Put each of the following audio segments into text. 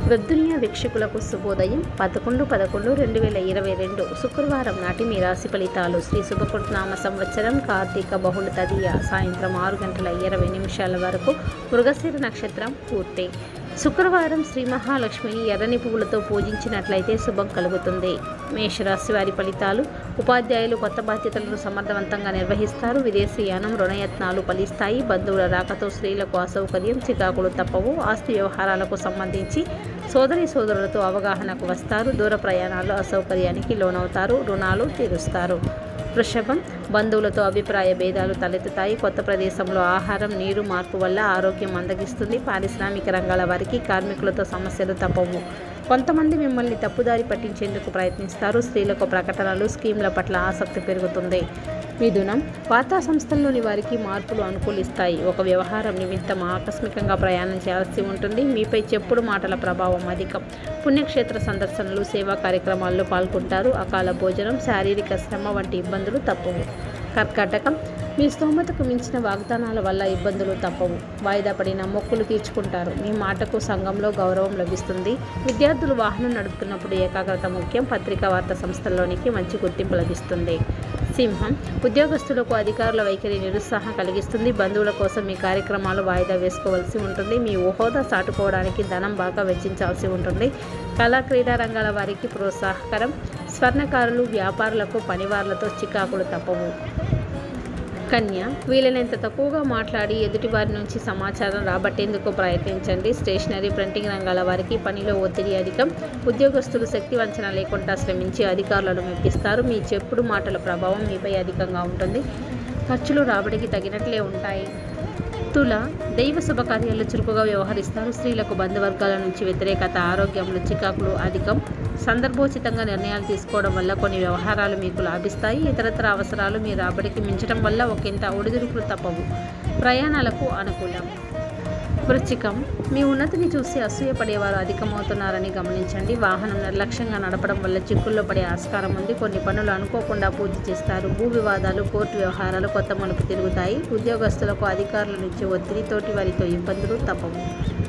వెబ్దునియా వీక్షకులకు శుభోదయం పదకొండు పదకొండు రెండు వేల ఇరవై రెండు శుక్రవారం నాటి మీ రాశి ఫలితాలు శ్రీ శుభకృతనామ సంవత్సరం కార్తీక బహుళ తదియ సాయంత్రం ఆరు గంటల ఇరవై నిమిషాల వరకు మృగశిర నక్షత్రం పూర్తి శుక్రవారం శ్రీ మహాలక్ష్మిని ఎర్రని పువ్వులతో పూజించినట్లయితే శుభం కలుగుతుంది మేషరాశి వారి ఫలితాలు ఉపాధ్యాయులు కొత్త బాధ్యతలను సమర్థవంతంగా నిర్వహిస్తారు విదేశీయానం రుణయత్నాలు ఫలిస్తాయి బంధువుల రాకతో స్త్రీలకు అసౌకర్యం చికాకులు తప్పవు ఆస్తి వ్యవహారాలకు సంబంధించి సోదరి సోదరులతో అవగాహనకు వస్తారు దూర ప్రయాణాల్లో అసౌకర్యానికి లోనవుతారు రుణాలు తీరుస్తారు వృషభం బంధువులతో అభిప్రాయ భేదాలు తలెత్తుతాయి కొత్త ప్రదేశంలో ఆహారం నీరు మార్పు వల్ల ఆరోగ్యం మందగిస్తుంది పారిశ్రామిక రంగాల వారికి కార్మికులతో సమస్యలు తప్పవు కొంతమంది మిమ్మల్ని తప్పుదారి పట్టించేందుకు ప్రయత్నిస్తారు స్త్రీలకు ప్రకటనలు స్కీమ్ల పట్ల ఆసక్తి పెరుగుతుంది మిథునం వార్తా సంస్థల్లోని వారికి మార్పులు అనుకూలిస్తాయి ఒక వ్యవహారం నిమిత్తం ఆకస్మికంగా ప్రయాణం చేయాల్సి ఉంటుంది మీపై చెప్పుడు మాటల ప్రభావం అధికం పుణ్యక్షేత్ర సందర్శనలు సేవా కార్యక్రమాల్లో పాల్గొంటారు అకాల భోజనం శారీరక శ్రమ వంటి ఇబ్బందులు తప్పవు కర్కాటకం మీ స్తోమతకు మించిన వాగ్దానాల వల్ల ఇబ్బందులు తప్పవు వాయిదా పడిన మొక్కులు తీర్చుకుంటారు మీ మాటకు సంఘంలో గౌరవం లభిస్తుంది విద్యార్థులు వాహనం నడుపుతున్నప్పుడు ఏకాగ్రత ముఖ్యం పత్రికా వార్తా సంస్థల్లోనికి మంచి గుర్తింపు లభిస్తుంది సింహం ఉద్యోగస్తులకు అధికారుల వైఖరి నిరుత్సాహం కలిగిస్తుంది బంధువుల కోసం మీ కార్యక్రమాలు వాయిదా వేసుకోవాల్సి ఉంటుంది మీ హోదా చాటుకోవడానికి ధనం బాగా వెచ్చించాల్సి ఉంటుంది కళా క్రీడా రంగాల వారికి ప్రోత్సాహకరం స్వర్ణకారులు వ్యాపారులకు పనివారులతో చికాకులు తప్పవు కన్య వీలైనంత తక్కువగా మాట్లాడి ఎదుటివారి నుంచి సమాచారం రాబట్టేందుకు ప్రయత్నించండి స్టేషనరీ ప్రింటింగ్ రంగాల వారికి పనిలో ఒత్తిడి అధికం ఉద్యోగస్తులు శక్తి వంచన లేకుండా శ్రమించి అధికారులను మెప్పిస్తారు మీ చెప్పుడు మాటల ప్రభావం మీపై అధికంగా ఉంటుంది ఖర్చులు రాబడికి తగినట్లే ఉంటాయి తుల దైవ శుభకార్యాలు చురుకుగా వ్యవహరిస్తారు స్త్రీలకు బంధువర్గాల నుంచి వ్యతిరేకత ఆరోగ్యంలో చికాకులు అధికం సందర్భోచితంగా నిర్ణయాలు తీసుకోవడం వల్ల కొన్ని వ్యవహారాలు మీకు లాభిస్తాయి ఇతరత్ర అవసరాలు మీ రాబడికి మించడం వల్ల ఒకంత ఒడిదుడుకులు తప్పవు ప్రయాణాలకు అనుకూలం వృచ్చికం మీ ఉన్నతిని చూసి అసూయపడేవారు అధికమవుతున్నారని గమనించండి వాహనం నిర్లక్ష్యంగా నడపడం వల్ల చిక్కుల్లో పడే ఆస్కారం ఉంది కొన్ని పనులు అనుకోకుండా పూర్తి చేస్తారు భూ వివాదాలు కోర్టు వ్యవహారాలు కొత్త మలుపు తిరుగుతాయి ఉద్యోగస్తులకు అధికారుల నుంచి ఒత్తిడి తోటి వారితో ఇబ్బందులు తప్పవు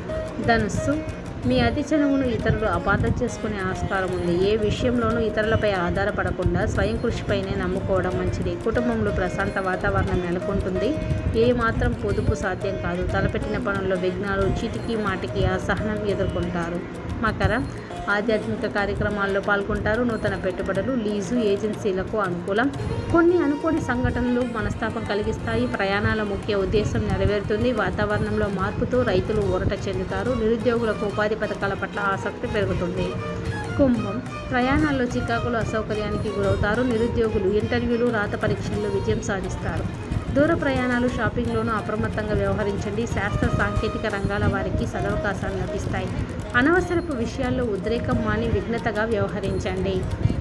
ధనుస్సు మీ అతి చనువును ఇతరులు అపార్థం చేసుకునే ఆస్కారం ఉంది ఏ విషయంలోనూ ఇతరులపై ఆధారపడకుండా స్వయం కృషిపైనే నమ్ముకోవడం మంచిది కుటుంబంలో ప్రశాంత వాతావరణం నెలకొంటుంది ఏ మాత్రం పొదుపు సాధ్యం కాదు తలపెట్టిన పనుల్లో విఘ్నాలు చీటికి మాటికి అసహనం ఎదుర్కొంటారు మకర ఆధ్యాత్మిక కార్యక్రమాల్లో పాల్గొంటారు నూతన పెట్టుబడులు లీజు ఏజెన్సీలకు అనుకూలం కొన్ని అనుకోని సంఘటనలు మనస్తాపం కలిగిస్తాయి ప్రయాణాల ముఖ్య ఉద్దేశం నెరవేరుతుంది వాతావరణంలో మార్పుతో రైతులు ఊరట చెందుతారు నిరుద్యోగులకు ఉపాధి పథకాల పట్ల ఆసక్తి పెరుగుతుంది కుంభం ప్రయాణాల్లో చికాకులు అసౌకర్యానికి గురవుతారు నిరుద్యోగులు ఇంటర్వ్యూలు రాత పరీక్షల్లో విజయం సాధిస్తారు దూర ప్రయాణాలు షాపింగ్లోనూ అప్రమత్తంగా వ్యవహరించండి శాస్త్ర సాంకేతిక రంగాల వారికి సదవకాశాలు లభిస్తాయి అనవసరపు విషయాల్లో ఉద్రేకం మాని విఘ్నతగా వ్యవహరించండి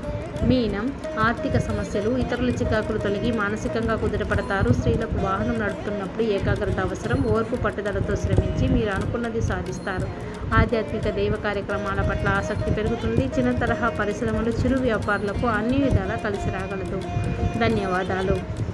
మీనం ఆర్థిక సమస్యలు ఇతరుల చికాకులు తొలగి మానసికంగా కుదిరపడతారు స్త్రీలకు వాహనం నడుపుతున్నప్పుడు ఏకాగ్రత అవసరం ఓర్పు పట్టుదలతో శ్రమించి మీరు అనుకున్నది సాధిస్తారు ఆధ్యాత్మిక దైవ కార్యక్రమాల పట్ల ఆసక్తి పెరుగుతుంది చిన్న తరహా పరిశ్రమలు చిరు వ్యాపారులకు అన్ని విధాలా కలిసి రాగలదు ధన్యవాదాలు